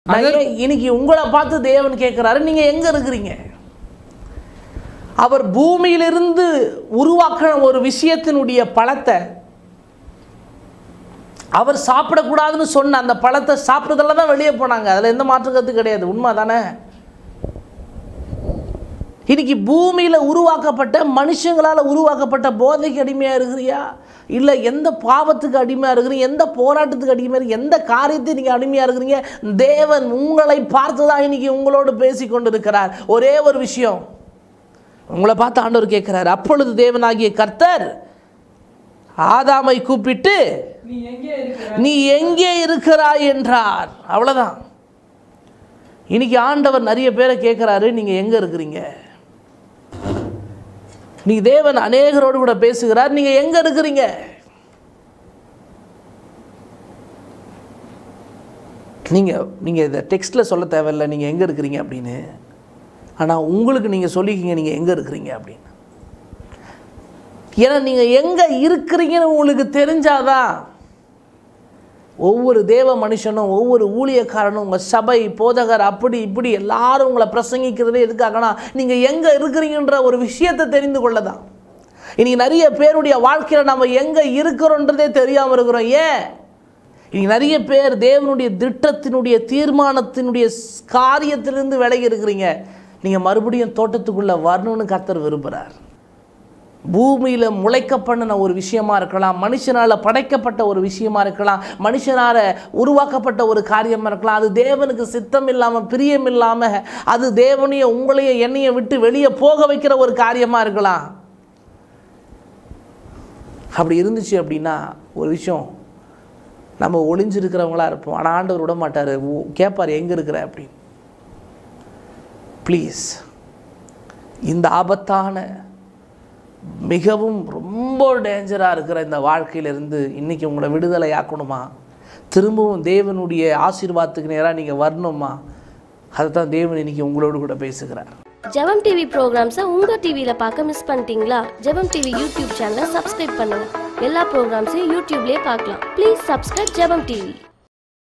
நான் ஏன் இன்னைக்கு உங்களை பார்த்து தேவன் கேட்குறாரு நீங்க எங்க இருக்கிறீங்க அவர் பூமியிலிருந்து உருவாக்கின ஒரு விஷயத்தினுடைய பழத்தை அவர் சாப்பிடக்கூடாதுன்னு சொன்ன அந்த பழத்தை சாப்பிட்றதுல தான் வெளியே போனாங்க அதில் எந்த மாற்று கருத்து கிடையாது உண்மை தானே இன்னைக்கு பூமியில் உருவாக்கப்பட்ட மனுஷங்களால் உருவாக்கப்பட்ட போதைக்கு அடிமையாக இருக்கிறியா இல்லை எந்த பாவத்துக்கு அடிமையாக இருக்கிறீங்க எந்த போராட்டத்துக்கு அடிமையாக இருக்கு எந்த காரியத்தை நீங்கள் அடிமையாக இருக்கிறீங்க தேவன் உங்களை பார்த்து தான் இன்னைக்கு உங்களோடு பேசி கொண்டு இருக்கிறார் ஒரே ஒரு விஷயம் உங்களை பார்த்து ஆண்டவர் கேட்குறாரு அப்பொழுது தேவனாகிய கர்த்தர் ஆதாமை கூப்பிட்டு நீ எங்கே இருக்கிற நீ எங்கே இருக்கிறாய் என்றார் அவ்வளோதான் இன்னைக்கு ஆண்டவர் நிறைய பேரை கேட்குறாரு நீங்கள் எங்கே இருக்கிறீங்க நீ தேவன் அநேகரோடு கூட பேசுகிறார் நீங்கள் எங்கே இருக்கிறீங்க நீங்கள் நீங்கள் இதை டெக்ஸ்ட்டில் சொல்ல தேவையில்லை நீங்கள் எங்கே இருக்கிறீங்க அப்படின்னு ஆனால் உங்களுக்கு நீங்கள் சொல்லிக்கிங்க நீங்கள் எங்கே இருக்கிறீங்க அப்படின்னு ஏன்னா நீங்கள் எங்கே இருக்கிறீங்கன்னு உங்களுக்கு தெரிஞ்சாதான் ஒவ்வொரு தேவ மனுஷனும் ஒவ்வொரு ஊழியக்காரனும் உங்கள் சபை போதகர் அப்படி இப்படி எல்லாரும் உங்களை பிரசங்கிக்கிறதே எதுக்காகனா நீங்கள் எங்கே இருக்கிறீங்கன்ற ஒரு விஷயத்தை தெரிந்து கொள்ள தான் இன்னைக்கு நிறைய பேருடைய வாழ்க்கையில் நம்ம எங்கே இருக்கிறோன்றதே தெரியாமல் இருக்கிறோம் ஏன் இன்னைக்கு நிறைய பேர் தேவனுடைய திட்டத்தினுடைய தீர்மானத்தினுடைய ஸ்- காரியத்திலிருந்து விலகி இருக்கிறீங்க நீங்கள் மறுபடியும் தோட்டத்துக்குள்ளே வரணும்னு கர்த்தர் விரும்புகிறார் பூமியில் முளைக்க பண்ணின ஒரு விஷயமா இருக்கலாம் மனுஷனால் படைக்கப்பட்ட ஒரு விஷயமா இருக்கலாம் மனுஷனால் உருவாக்கப்பட்ட ஒரு காரியமாக இருக்கலாம் அது தேவனுக்கு சித்தம் இல்லாமல் பிரியம் இல்லாமல் அது தேவனைய உங்களைய என்னைய விட்டு வெளியே போக வைக்கிற ஒரு காரியமாக இருக்கலாம் அப்படி இருந்துச்சு அப்படின்னா ஒரு விஷயம் நம்ம ஒளிஞ்சிருக்கிறவங்களா இருப்போம் ஆனால் ஆண்டவர் விட மாட்டார் கேட்பார் எங்கே இருக்கிற அப்படின்னு ப்ளீஸ் இந்த ஆபத்தான மிகவும் ரொம்ப டேஞ்சராக இருக்கிற இந்த வாழ்க்கையிலிருந்து இன்றைக்கி உங்களை விடுதலை ஆக்கணுமா திரும்பவும் தேவனுடைய ஆசீர்வாதத்துக்கு நேராக நீங்கள் வரணுமா அதை தான் தேவன் இன்னைக்கு உங்களோடு கூட பேசுகிறார் ஜெபம் டிவி ப்ரோக்ராம்ஸை உங்க டிவியில பார்க்க மிஸ் பண்ணிட்டீங்களா ஜெபம் டிவி யூடியூப் சேனலை சப்ஸ்கிரைப் பண்ணுங்க எல்லா ப்ரோக்ராம்ஸையும் யூடியூப்லயே பார்க்கலாம் ப்ளீஸ் சப்ஸ்கிரைப் ஜெபம் டிவி